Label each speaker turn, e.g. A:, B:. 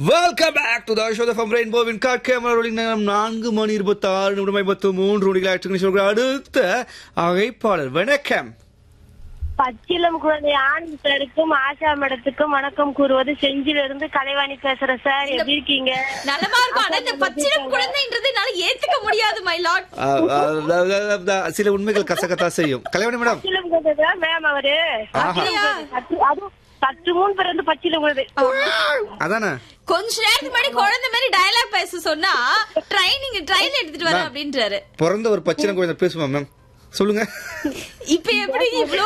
A: Welcome back to the show from ரெயின்போவின் காட் camera rolling நேரம் நான்கு மணி இருபத்தி ஆறு நிமிடம் ஐம்பத்து மூன்று நொடிகள் சொல்கிற அடுத்த அழைப்பாளர் வணக்கம்
B: பச்சிலம் குழந்தை ஆனந்த் சாருக்கும் ஆஷா மேடத்துக்கும் வணக்கம் கூறுவது செஞ்சிலிருந்து கலைவாணி பேசுறேன் சார் எப்படி இருக்கீங்க
C: நலமா இருக்கும் ஆனா இந்த பச்சிடம் குழந்தைன்றது என்னால ஏத்துக்க முடியாது மை லார்ட்
A: ஆ, ஆ, ஆ, ஆ, ஆ, சில உண்மைகள் கசக்கத்தா செய்யும் கல்யாணி மேடம்
B: பச்சிலம் குழந்தை தான் மேம் அவரு பச்சிலம் குழந்தை. சற்று- அதுவும் சற்று மூணு பேர் வந்து பச்சிலம் குழந்தை
A: அதானே
C: கொஞ்ச நேரத்துக்கு முன்னாடி குழந்தை மாதிரி டயலாக் பேச சொன்னா ட்ரைனிங் ட்ரைன் எடுத்துட்டு வரேன் அப்படின்றாரு
A: பிறந்த ஒரு பச்சின குழந்தை பேசுமா மேம் சொல்லுங்க
C: இப்ப எப்படி இவ்ளோ